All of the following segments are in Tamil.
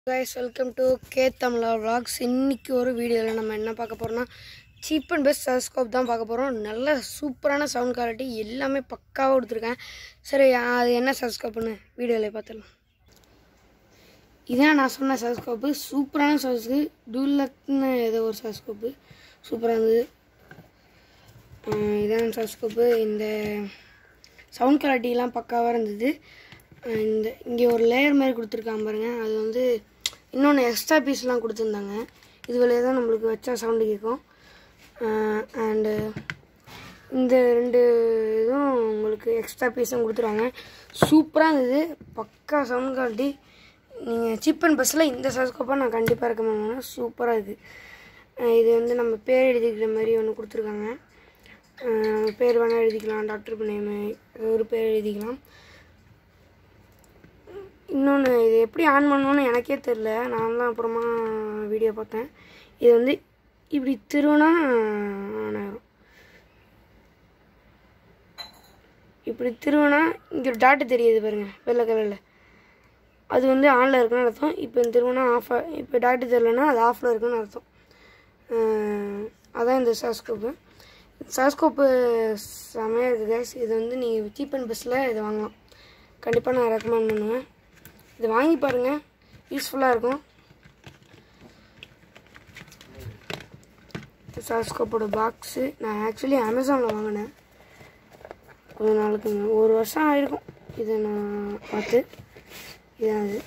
guys welcome to K Tamizha vlogs இன்னைக்கு ஒரு வீடியோவில் நம்ம என்ன பார்க்க போகிறோம்னா சீப் அண்ட் பெஸ்ட் சஸ்கோப் தான் பார்க்க போகிறோம் நல்ல சூப்பரான சவுண்ட் குவாலிட்டி எல்லாமே பக்காவாக கொடுத்துருக்கேன் சரி அது என்ன சஸ்கோப்னு வீடியோவில் பார்த்துடலாம் இதான் நான் சொன்ன சஸ்கோப்பு சூப்பரான சஸ்க்கு டூலட்னு ஏதோ ஒரு சஸ்கோப்பு சூப்பராக இருந்தது ஆஹ் இதான் சஸ்கோப்பு இந்த சவுண்ட் குவாலிட்டிலாம் பக்காவாக இருந்தது அஹ் இந்த இங்கே ஒரு லேயர் மாதிரி கொடுத்துருக்காங்க பாருங்கள் அது வந்து இன்னொன்று எக்ஸ்ட்ரா பீஸ்லாம் கொடுத்துருந்தாங்க இது வழியாக தான் நம்மளுக்கு வச்சா சவுண்டு கேட்கும் அண்டு இந்த ரெண்டு இதுவும் உங்களுக்கு எக்ஸ்ட்ரா பீஸும் கொடுத்துருவாங்க சூப்பராக இருந்தது பக்கா சவுண்ட் குவாலிட்டி நீங்கள் சீப் அண்ட் பஸ்ஸில் இந்த சஸ்கோப்பாக நான் கண்டிப்பாக ரெக்கமெண்ட் பண்ணுவேன் சூப்பராக இருக்குது அஹ் இது வந்து நம்ம பேர் எழுதிக்கிற மாதிரி ஒன்று கொடுத்துருக்காங்க அஹ் பேர் வேணால் எழுதிக்கலாம் டாக்டர் நேமு ஒரு பேர் எழுதிக்கலாம் இன்னொன்று இது எப்படி ஆன் பண்ணணும்னு எனக்கே தெரில நான் தான் அப்புறமா வீடியோ பார்த்தேன் இது வந்து இப்படி திருவினா ஆன் ஆகும் இப்படி திருவினா இங்கே ஒரு டாட்டு தெரியுது பாருங்கள் வெள்ளை கலரில் அது வந்து ஆனில் இருக்குன்னு அர்த்தம் இப்போ இந்த திருவினா ஆஃப் இப்போ டாட்டு தெரிலனா அது ஆஃபில் இருக்குன்னு அர்த்தம் அஹ் அதான் இந்த சாஸ்கோப்பு சாஸ்கோப்பு செமையாக இருக்குது கேஸ் இது வந்து நீங்கள் சீப் அண்ட் பெஸ்ட்டில் இதை வாங்கலாம் கண்டிப்பாக நான் ரெக்கமெண்ட் பண்ணுவேன் இதை வாங்கி பாருங்கள் யூஸ்ஃபுல்லாக இருக்கும் சாஸ்கோப்போட பாக்ஸு நான் ஆக்சுவலி அமேசானில் வாங்கினேன் கொஞ்ச நாளுக்கு முன்ன- ஒரு வருஷம் ஆயிருக்கும் இதை நான் பார்த்து இதான் அது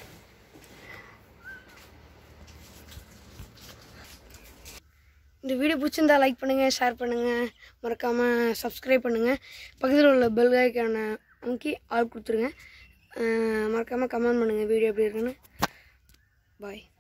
இந்த வீடியோ பிடிச்சிருந்தா லைக் பண்ணுங்கள் ஷேர் பண்ணுங்கள் மறக்காமல் சப்ஸ்கிரைப் பண்ணுங்கள் பக்கத்தில் உள்ள பெல் ஐக்கான அமுக்கி ஆள் கொடுத்துருங்க மறக்காமல் கமெண்ட் பண்ணுங்கள் வீடியோ எப்படி இருக்குன்னு பாய்